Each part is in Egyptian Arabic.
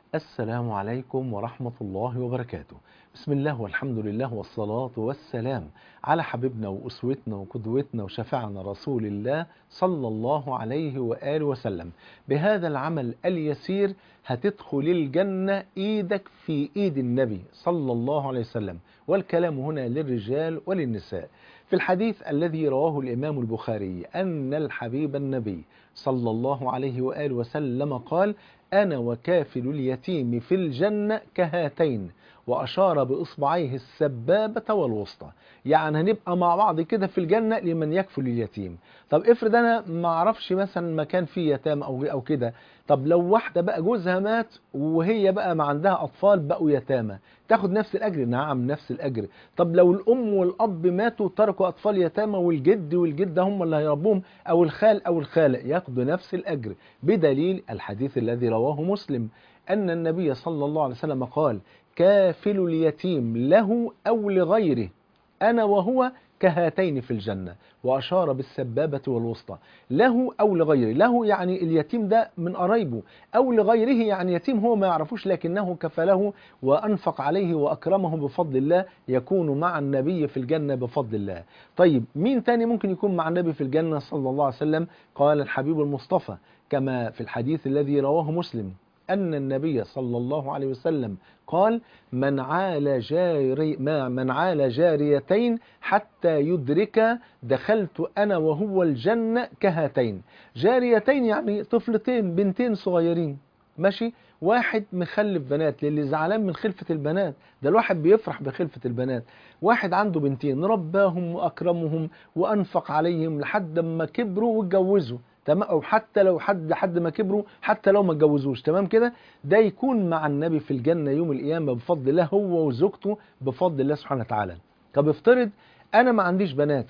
السلام عليكم ورحمة الله وبركاته بسم الله والحمد لله والصلاة والسلام على حبيبنا وأسوتنا وقدوتنا وشفعنا رسول الله صلى الله عليه وآله وسلم بهذا العمل اليسير هتدخل الجنة إيدك في إيد النبي صلى الله عليه وسلم والكلام هنا للرجال وللنساء في الحديث الذي رواه الإمام البخاري أن الحبيب النبي صلى الله عليه وآله وسلم قال أنا وكافل اليتيم في الجنة كهاتين وأشار بإصبعيه السبابة والوسطى يعني هنبقى مع بعض كده في الجنة لمن يكفل اليتيم طب افرض أنا ما أعرفش مثلا مكان فيه يتام أو أو كده طب لو واحدة بقى جوزها مات وهي بقى ما عندها أطفال بقوا يتامى تاخد نفس الأجر نعم نفس الأجر طب لو الأم والأب ماتوا تركوا أطفال يتامى والجد والجدة هم اللي هيربوهم أو الخال أو الخالة ياخدوا نفس الأجر بدليل الحديث الذي رواه مسلم أن النبي صلى الله عليه وسلم قال كافل اليتيم له أو لغيره أنا وهو كهاتين في الجنة وأشار بالسبابة والوسطى له أو لغيره له يعني اليتيم ده من قرايبه أو لغيره يعني يتيم هو ما يعرفوش لكنه كفله وأنفق عليه وأكرمه بفضل الله يكون مع النبي في الجنة بفضل الله طيب مين تاني ممكن يكون مع النبي في الجنة صلى الله عليه وسلم قال الحبيب المصطفى كما في الحديث الذي رواه مسلم أن النبي صلى الله عليه وسلم قال من عال جاري ما من عال جاريتين حتى يدرك دخلت أنا وهو الجنة كهاتين جاريتين يعني طفلتين بنتين صغيرين ماشي واحد مخلف بنات للي زعلان من خلفة البنات ده الواحد بيفرح بخلفة البنات واحد عنده بنتين رباهم وأكرمهم وأنفق عليهم لحد ما كبروا واتجوزوا تمام او حتى لو حد لحد ما كبروا حتى لو ما اتجوزوش تمام كده ده يكون مع النبي في الجنه يوم القيامه بفضل الله هو وزوجته بفضل الله سبحانه وتعالى طب افترض انا ما عنديش بنات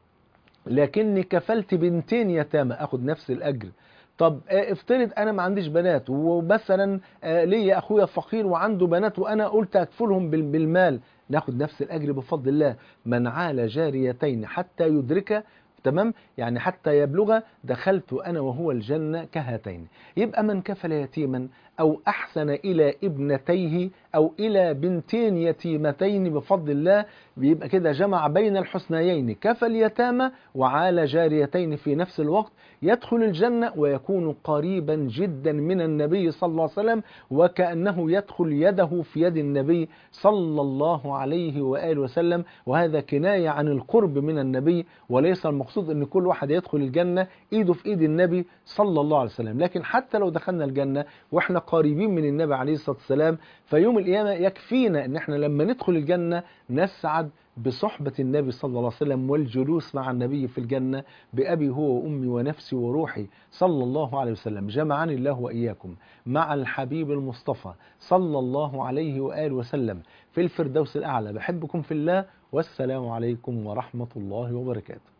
لكني كفلت بنتين يتامى اخد نفس الاجر طب افترض انا ما عنديش بنات ومثلا ليا اخويا فقير وعنده بنات وانا قلت اكفلهم بالمال ناخد نفس الاجر بفضل الله من عال جاريتين حتى يدرك تمام يعني حتى يبلغ دخلت أنا وهو الجنة كهاتين يبقى من كفل يتيما أو أحسن إلى ابنتيه أو إلى بنتين يتيمتين بفضل الله بيبقى كده جمع بين الحسنيين كفل يتامى وعال جاريتين في نفس الوقت يدخل الجنة ويكون قريبا جدا من النبي صلى الله عليه وسلم وكأنه يدخل يده في يد النبي صلى الله عليه وآله وسلم وهذا كناية عن القرب من النبي وليس المقصود أن كل واحد يدخل الجنة إيده في إيد النبي صلى الله عليه وسلم لكن حتى لو دخلنا الجنة وإحنا قريبين من النبي عليه الصلاة والسلام فيوم القيامة يكفينا أن إحنا لما ندخل الجنة نسعد بصحبة النبي صلى الله عليه وسلم والجلوس مع النبي في الجنة بأبي هو وأمي ونفسي وروحي صلى الله عليه وسلم جمعني الله وإياكم مع الحبيب المصطفى صلى الله عليه وآله وسلم في الفردوس الأعلى بحبكم في الله والسلام عليكم ورحمة الله وبركاته